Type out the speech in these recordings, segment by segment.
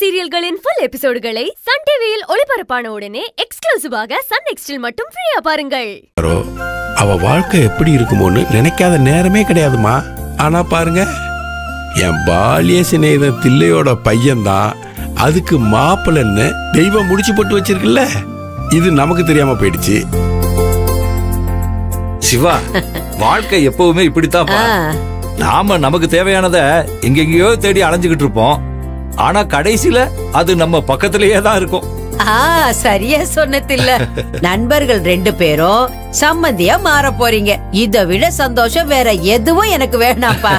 சீரியல்களின் full எபிசோடுகளை Sun டிவியில் ஒளிபரப்பான உடனே எக்ஸ்க்ளூசிவாக சன் நெக்ஸ்டில் மட்டும் ஃப்ரீயா பாருங்கள் யாரோ அவ வாழ்க்கை எப்படி இருக்குமோன்னு நினைக்காத நேரமே கிடையாதுமா ஆனா பாருங்க என் பாலிய சிநேகித தில்லையோட பையன்தான் அதுக்கு மாப்பிள்ளைன்னு தெய்வம் முடிச்சு போட்டு வச்சிருக்குல்ல இது நமக்கு தெரியாம போயிடுச்சு சிவா வாழ்க்கை எப்பவுமே இப்படித்தான் நாம நமக்கு தேவையானத எங்கெங்கயோ தேடி அலைஞ்சுகிட்டு இருப்போம் ஆனா கடைசியில அது நம்ம பக்கத்திலேயே தான் இருக்கும் ஆ சரியா சொன்னதில்ல நண்பர்கள் ரெண்டு பேரும் சம்மந்தியா மாற போறீங்க இத விட சந்தோஷம் வேற எதுவும் எனக்கு வேணாப்பா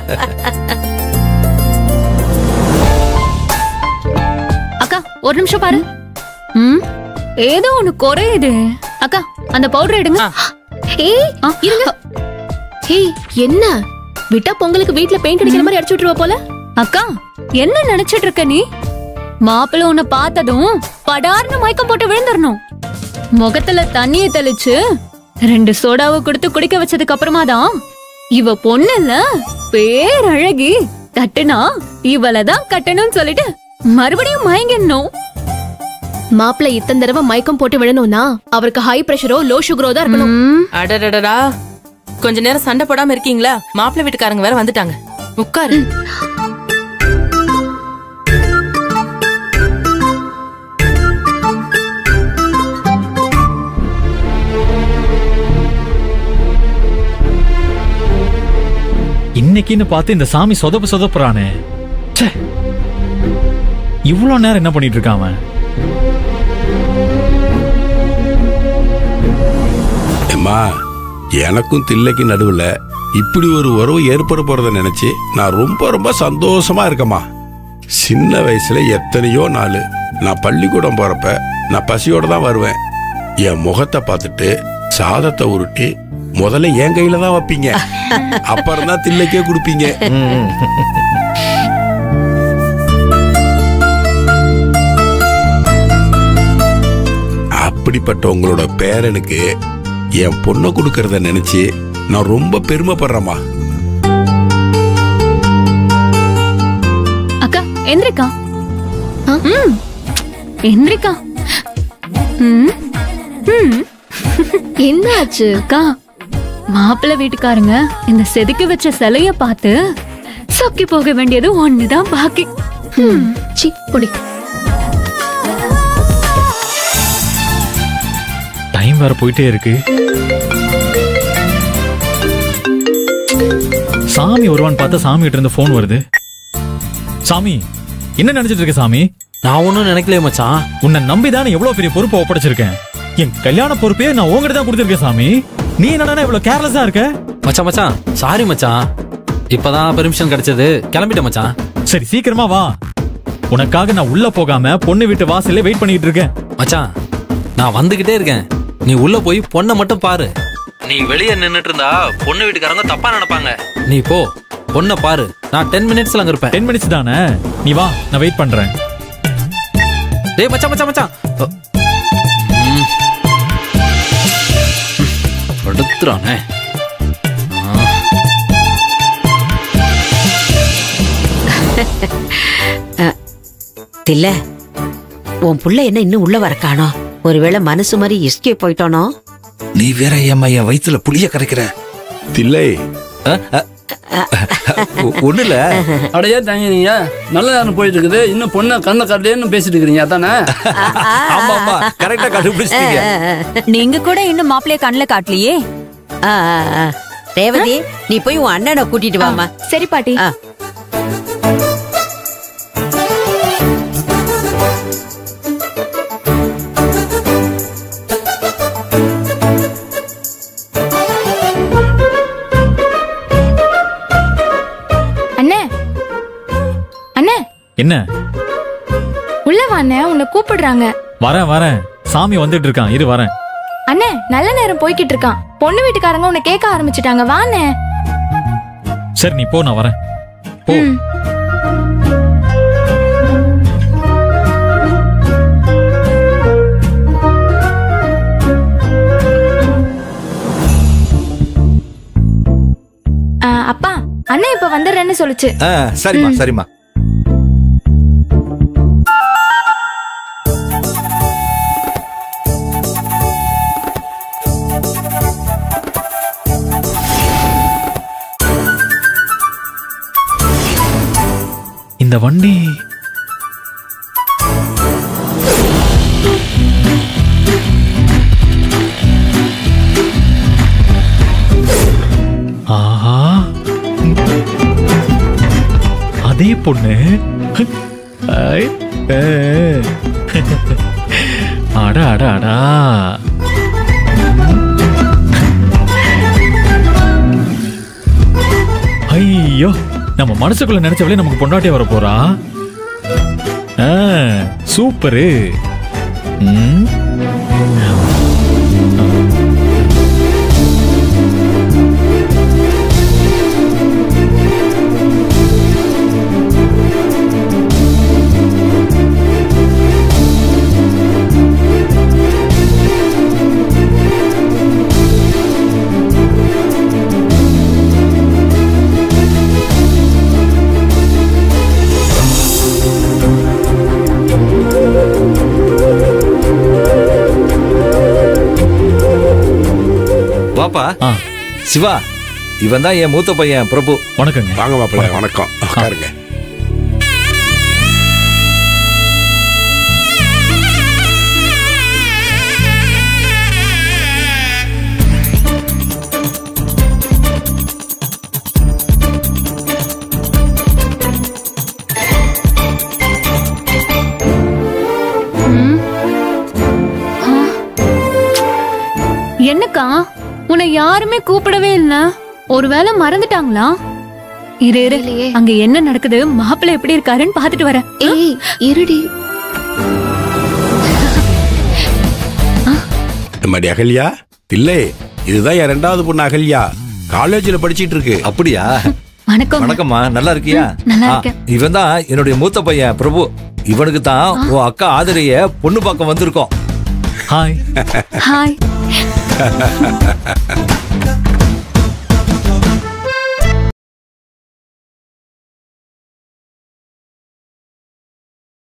அக்கா ஒரு நிமிஷம் பாரு ம் ஏதோ ஒண்ணு குறையுது அக்கா அந்த பவுடர் எடுங்க ஏய் இருங்க ஏய் என்ன விட்டா பொங்கலுக்கு வீட்ல பெயிண்ட் அடிக்கிற மாதிரி அடிச்சு விட்டுருவா போல அக்கா என்ன நினைச்சிட்டு இருக்க நீ மாப்பிள்ள உன்னை பார்த்ததும் படார்னு மயக்கம் போட்டு விழுந்துடணும் முகத்துல தண்ணிய தெளிச்சு ரெண்டு சோடாவை கொடுத்து குடிக்க வச்சதுக்கு அப்புறமா தான் இவ பொண்ணு இல்ல பேரழகி கட்டுனா இவளை தான் கட்டணும்னு சொல்லிட்டு மறுபடியும் மயங்கிடணும் மாப்பிள்ள இத்தனை தடவை மயக்கம் போட்டு விழணும்னா அவருக்கு ஹை பிரஷரோ லோ சுகரோ தான் இருக்கணும் ம், அடடடடா கொஞ்ச நேரம் சண்டை போடாம இருக்கீங்களா மாப்பிள்ளை வீட்டுக்காரங்க வேற வந்துட்டாங்க உட்காரு இன்னைக்குன்னு பார்த்து இந்த சாமி சொதப்பு சொதப்புறானே ச்சே இவ்வளோ நேரம் என்ன பண்ணிட்டு இருக்கான் அவன் அம்மா எனக்கும் தில்லைக்கு நடுவுல இப்படி ஒரு உறவு ஏற்பட போறத நினைச்சு நான் ரொம்ப ரொம்ப சந்தோஷமா இருக்கேம்மா சின்ன வயசுல எத்தனையோ நாள் நான் பள்ளிக்கூடம் போறப்ப நான் பசியோட தான் வருவேன் என் முகத்தை பார்த்துட்டு சாதத்தை உருட்டி முதல்ல என் கையில தான் வைப்பீங்க அப்புறம் தான் தில்லைக்கே கொடுப்பீங்க அப்படிப்பட்ட உங்களோட பேரனுக்கு என் பொண்ணை கொடுக்கறத நினைச்சு நான் ரொம்ப பெருமைப்படுறேம்மா அக்கா எந்திரிக்கா ம், எந்திரிக்கா ம், ம். என்ன ஆச்சு அக்கா மாப்பிள்ளை வீட்டுக்காரங்க இந்த செதுக்கி வச்ச சிலைய பார்த்து சொக்கி போக வேண்டியது ஒண்ணுதான் பாக்கி ம், சீ புடி டைம் வேற போயிட்டே இருக்கு சாமி வருவான்னு பார்த்தா சாமி கிட்ட இருந்து ஃபோன் வருது சாமி என்ன நினைச்சிட்டு இருக்க சாமி நான் ஒன்றும் நினைக்கலையே மச்சான் உன்னை நம்பி தானே எவ்வளவு பெரிய பொறுப்பை ஒப்படைச்சிருக்கேன் என் கல்யாண பொறுப்பே நான் உங்ககிட்ட தான் கொடுத்துருக்கேன் சாமி நீ என்னடா இவ்வளவு கேர்லெஸ்ஸா இருக்க மச்சான் மச்சான் சாரி மச்சான் இப்பதான் பெர்மிஷன் கிடைச்சது கிளம்பிட்டேன் மச்சான் சரி சீக்கிரமா வா உனக்காக நான் உள்ள போகாம பொண்ணு வீட்டு வாசல்ல வெயிட் பண்ணிட்டு இருக்கேன் மச்சான் நான் வந்துகிட்டே இருக்கேன் நீ உள்ள போய் பொண்ணை மட்டும் பாரு நீ வெளியே நின்னுட்டு இருந்தா பொண்ணு வீட்டுக்காரங்க தப்பா நினைப்பாங்க நீ போ பொண்ணை பாரு நான் டென் மினிட்ஸ்ல அங்க இருப்பேன் டென் மினிட்ஸ் தானே நீ வா நான் வெயிட் பண்றேன் டேய் மச்சான் மச்சான் மச்சான் அ, ம். படுத்துறானே ஆ. தில்ல உன் புள்ள என்ன இன்னும் உள்ள வர காணோம் ஒருவேளை மனசு மாதிரி எஸ்கே போயிட்டானோ நீ வேற ஏம்மா என் வயித்துல புளிய கரைக்கிற தில்லை அ, அ, ஒ- ஒண்ணும் இல்ல அடையே தங்கினீங்க நல்ல நேரம் போயிட்டு இருக்குது இன்னும் பொண்ணை கண்ணை காட்டலேன்னு பேசிட்டு இருக்கிறீங்க அதானே ஆமா ஆமா கரெக்டா கண்டுபிடிச்சிட்டீங்க நீங்க கூட இன்னும் மாப்பிளைய கண்ணுல காட்டலையே ஆ, ஆ, ஆ. ரேவதி நீ போய் உன் அண்ணனை கூட்டிட்டு வாமா சரி பாட்டி ஆ. அண்ணே அண்ணே என்ன உள்ள வாண்ணே உன்னை கூப்பிடுறாங்க வரேன் வரேன் சாமி வந்துட்டு இருக்கான் இரு வரேன் அண்ணே நல்ல நேரம் போய்கிட்டு இருக்கான் பொண்ணு வீட்டுக்காரங்க உன்னை கேட்க ஆரம்பிச்சிட்டாங்க வாண்ணே சரி நீ போ நான் வரேன் போ ம். ஆ, அப்பா அண்ணன் இப்ப வந்துடுறேன்னு சொல்லுச்சு ஆ, சரிம்மா சரிம்மா வண்டி ஆஹா அதே பொண்ணு ஐ, ஏ. அட அட அடா ஐயோ நம்ம மனசுக்குள்ள நினைச்சவளே நமக்கு பொண்டாட்டியா வர போறா ஆ, சூப்பரு ம். வாப்பா ஆ, சிவா இவன் தான் என் மூத்த பையன் பிரபு வணக்கங்க வாங்க மாப்பிள்ள வணக்கம் உட்காருங்க என்னக்கா உன்னை யாருமே கூப்பிடவே இல்ல ஒருவேளை மறந்துட்டாங்களா இரு இரு இல்லையே. அங்க என்ன நடக்குது மாப்பிள்ளை எப்படி இருக்காருன்னு பாத்துட்டு வரேன் ஏய் இருடி எம்மாடி அகல்யா இல்லை இதுதான் என் ரெண்டாவது பொண்ணு அகல்யா காலேஜில் படிச்சிட்டு இருக்கு அப்படியா வணக்கம் வணக்கம்மா நல்லா இருக்கியா நல்லா ஆ, இருக்கேன். இவன் தான் என்னுடைய மூத்த பையன் பிரபு இவனுக்கு தான் உன் அக்கா ஆதிரிய பொண்ணு பார்க்க வந்திருக்கோம் ஹாய் ஹாய்